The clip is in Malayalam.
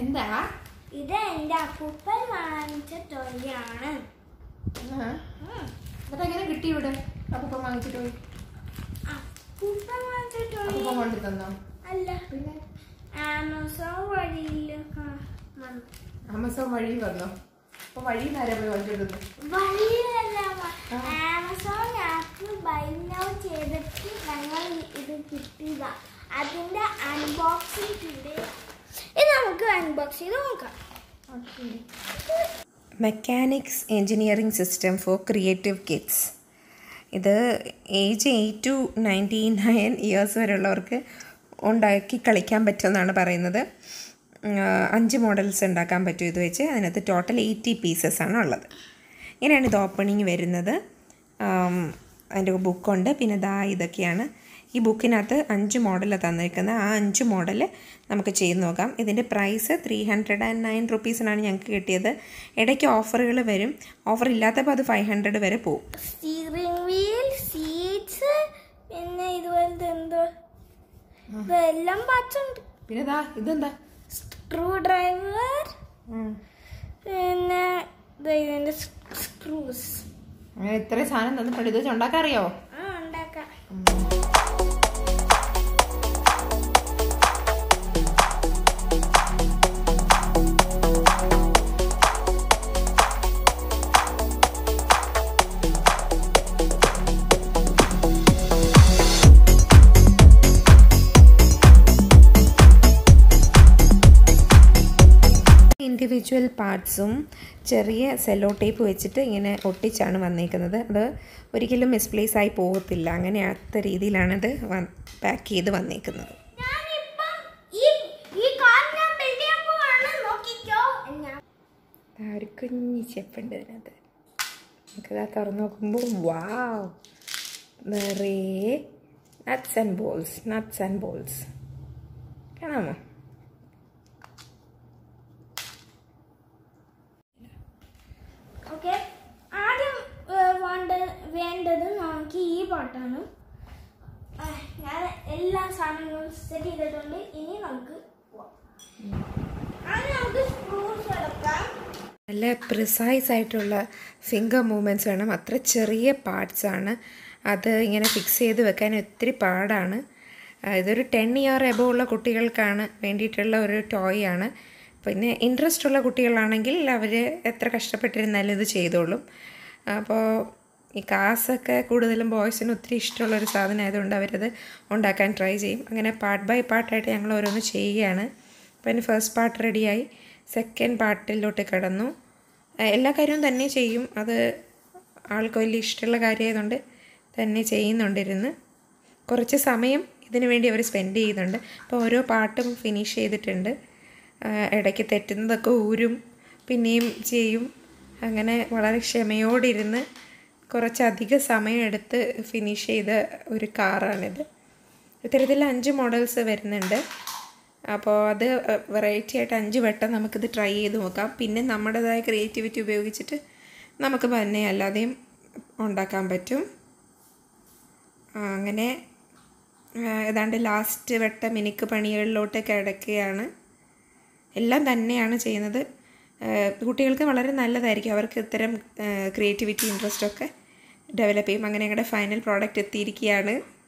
എന്താ ഇത് എന്റെ അപ്പൂപ്പൻ വാങ്ങിച്ച തൊഴിലാണ് ആ. എന്നിട്ട് എങ്ങനെ കിട്ടി ഇവിടെ അപ്പൂപ്പൻ വാങ്ങിച്ചിട്ട് പോയി അപ്പൂപ്പൻ വാങ്ങിച്ച തൊഴി അപ്പൂപ്പൻ കൊണ്ടു തന്നോ അല്ല പിന്നെ ആമസോൺ വഴിയിൽ വന്നു ആമസോൺ വഴി വന്നോ അപ്പൊ വഴി നേരെ പോയി വാങ്ങിച്ചിടുന്നു വഴിയിലല്ല ആമസോൺ ആപ്പ് ബൈ നൗ ചെയ്തിട്ട് ഞങ്ങൾ ഇത് കിട്ടിയതാ അതിന്റെ അൺബോക്സിംഗ് ടുഡേ ഇത് നമുക്ക് അൺബോക്സ് ചെയ്ത് നോക്കാം mechanics engineering system for creative kids ഇത് age eight to ninety nine years വരെയുള്ളവർക്ക് ഉണ്ടാക്കി കളിക്കാൻ പറ്റുമെന്നാണ് പറയുന്നത് ഉം, ആ, അഞ്ച് മോഡൽസ് ഉണ്ടാക്കാൻ പറ്റും ഇത് വെച്ച് അതിനകത്ത് ടോട്ടൽ എയ്റ്റി പീസസ് ആണ് ഉള്ളത് ഇങ്ങനെയാണ് ഇത് ഓപ്പണിങ് വരുന്നത് ആം, അതിൻ്റെ ബുക്കുണ്ട് പിന്നെ ദാ ഇതൊക്കെയാണ് ഈ ബുക്കിനകത്ത് അഞ്ച് മോഡൽ തന്നിരിക്കുന്നത് ആ അഞ്ച് മോഡൽ നമുക്ക് ചെയ്ത് നോക്കാം ഇതിൻ്റെ price three hundred and nine റുപ്പീസിനാണ് ഞങ്ങൾക്ക് കിട്ടിയത് ഇടയ്ക്ക് ഓഫറുകൾ വരും ഓഫർ ഇല്ലാത്തപ്പോൾ അത് ഫൈവ് ഹൺഡ്രഡ് വരെ പോകും സ്റ്റീറിംഗ് വീൽ സീറ്റ്സ് പിന്നെ ഇതുപോലത്തെ എന്തോ ഇതെല്ലാം പാർട്സ് ഉണ്ട് പിന്നെ ദാ ഇതെന്താ സ്ക്രൂ ഡ്രൈവർ പിന്നെ ദേ ഇതിന്റെ സ്ക്രൂസ് അങ്ങനെ ഇത്രയും സാധനം തന്നിട്ടുണ്ട് ഇത് വെച്ച് ഉണ്ടാക്കാൻ അറിയാവോ ആ ഉണ്ടാക്കാം ഇൻഡിവിജ്വൽ പാർട്സും ചെറിയ സെല്ലോ ടേപ്പ് വെച്ചിട്ട് ഇങ്ങനെ ഒട്ടിച്ചാണ് വന്നേക്കുന്നത് അത് ഒരിക്കലും മിസ്പ്ലേസ് ആയി പോകത്തില്ല അങ്ങനെയാത്ത രീതിയിലാണിത് പാക്ക് ചെയ്ത് വന്നേക്കുന്നത് ഞാനിപ്പം ഈ ഈ കാർ ഞാൻ ബിൽഡ് ചെയ്യാൻ പോവാണ് നോക്കിക്കോ ഞാൻ ആ ഒരു കുഞ്ഞി സ്റ്റെപ്പുണ്ട് ഇതിനകത്ത് നമുക്കത് തുറന്ന് നോക്കുമ്പോൾ വാവ് നിറയെ nuts and bolts nuts and bolts കാണാമോ ഓക്കെ ആദ്യം ഏഹ്, വേണ്ട വേണ്ടത് നമുക്ക് ഈ പാട്ടാണ് ഏഹ്, ഞാൻ എല്ലാ സാധനങ്ങളും സെറ്റ് ചെയ്തിട്ടുണ്ട് ഇനി നമുക്ക് പോവാം. ആദ്യം നമുക്ക് സ്ക്രൂസ് എടുക്കാം നല്ല പ്രിസൈസ് ആയിട്ടുള്ള ഫിംഗർ മൂവ്മെൻറ്റ്സ് വേണം അത്ര ചെറിയ പാർട്സ് ആണ് അത് ഇങ്ങനെ ഫിക്സ് ചെയ്ത് വെക്കാൻ ഒത്തിരി പാടാണ് ആ, ഇതൊരു ടെൻ ഇയർ എബോ ഉള്ള കുട്ടികൾക്കാണ് വേണ്ടിയിട്ടുള്ള ഒരു ടോയ് ആണ് പിന്നെ ഇൻട്രസ്റ്റ് ഉള്ള കുട്ടികളാണെങ്കിൽ അവർ എത്ര കഷ്ടപ്പെട്ടിരുന്നാലും ഇത് ചെയ്തോളും അപ്പോൾ ഈ കാസൊക്കെ കൂടുതലും ബോയ്സിന് ഒത്തിരി ഇഷ്ടമുള്ളൊരു സാധനം ആയതുകൊണ്ട് അവരത് ഉണ്ടാക്കാൻ ട്രൈ ചെയ്യും അങ്ങനെ പാർട്ട് ബൈ പാർട്ടായിട്ട് ഞങ്ങൾ ഓരോന്ന് ചെയ്യുകയാണ് അപ്പോൾ അതിന് ഫസ്റ്റ് പാർട്ട് റെഡിയായി സെക്കൻഡ് പാർട്ടിലോട്ട് കിടന്നു ഏഹ് എല്ലാ കാര്യവും തന്നെ ചെയ്യും അത് ആൾക്ക് വലിയ ഇഷ്ടമുള്ള കാര്യമായതുകൊണ്ട് തന്നെ ചെയ്യുന്നുണ്ടിരുന്ന് കുറച്ച് സമയം ഇതിനു വേണ്ടി അവർ സ്പെൻഡ് ചെയ്യുന്നുണ്ട് അപ്പോൾ ഓരോ പാട്ടും ഫിനിഷ് ചെയ്തിട്ടുണ്ട് ആഹ് ഇടയ്ക്ക് തെറ്റുന്നതൊക്കെ ഊരും പിന്നെയും ചെയ്യും അങ്ങനെ വളരെ ക്ഷമയോടിരുന്ന് കുറച്ചധിക സമയം എടുത്ത് ഫിനിഷ് ചെയ്ത ഒരു കാറാണിത് ഇത്തരത്തിൽ അഞ്ച് മോഡൽസ് വരുന്നുണ്ട് അപ്പോൾ അത് വെറൈറ്റി ആയിട്ട് അഞ്ച് വട്ടം നമുക്കിത് ട്രൈ ചെയ്ത് നോക്കാം പിന്നെ നമ്മുടേതായ ക്രിയേറ്റിവിറ്റി ഉപയോഗിച്ചിട്ട് നമുക്ക് തന്നെ അല്ലാതെയും ഉണ്ടാക്കാൻ പറ്റും ആ, അങ്ങനെ ആ, ഏതാണ്ട് ലാസ്റ്റ് വട്ട മിനുക്ക് പണികളിലോട്ട് കിടക്കുകയാണ് എല്ലാം തന്നെയാണ് ചെയ്യുന്നത് ആ, കുട്ടികൾക്ക് വളരെ നല്ലതായിരിക്കും അവർക്ക് ഇത്തരം ക്രിയേറ്റിവിറ്റി ഇൻട്രസ്റ്റ് ഒക്കെ ഡെവലപ്പ് ചെയ്യും അങ്ങനെ ഞങ്ങളുടെ ഫൈനൽ പ്രോഡക്റ്റ് എത്തിയിരിക്കുകയാണ്